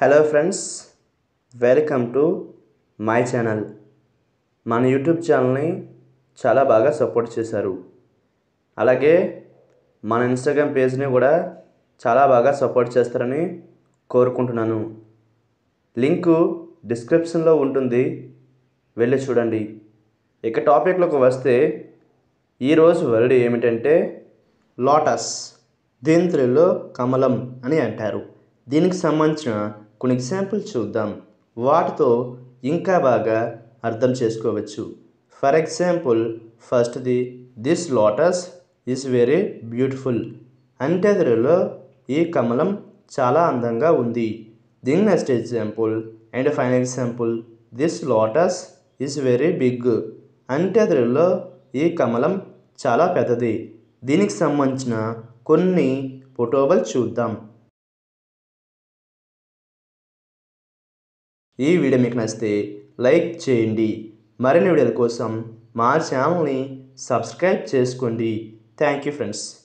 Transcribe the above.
hello friends welcome to my channel మన YouTube ఛానల్ని చాలా బాగా సపోర్ట్ చేశారు అలాగే మన ఇన్స్టాగ్రామ్ పేజ్ని కూడా చాలా బాగా సపోర్ట్ చేస్తారని కోరుకుంటున్నాను లింకు డిస్క్రిప్షన్లో ఉంటుంది వెళ్ళి చూడండి ఇక టాపిక్లోకి వస్తే ఈరోజు వర్డ్ ఏమిటంటే లోటస్ దీని తెలుగులో కమలం అని అంటారు దీనికి సంబంధించిన కొన్ని ఎగ్జాంపుల్ చూద్దాం వాటితో ఇంకా బాగా అర్థం చేసుకోవచ్చు ఫర్ ఎగ్జాంపుల్ ఫస్ట్ది this lotus is very beautiful అంటే తెలుగులో ఈ కమలం చాలా అందంగా ఉంది దీని next example and final example this lotus is very big అంటే తెలుగులో ఈ కమలం చాలా పెద్దది దీనికి సంబంధించిన కొన్ని ఫోటోలు చూద్దాం ఈ వీడియో మీకు నచ్చితే లైక్ చేయండి మరిన్ని వీడియోల కోసం మా ఛానల్ని సబ్స్క్రైబ్ చేసుకోండి థ్యాంక్ యూ ఫ్రెండ్స్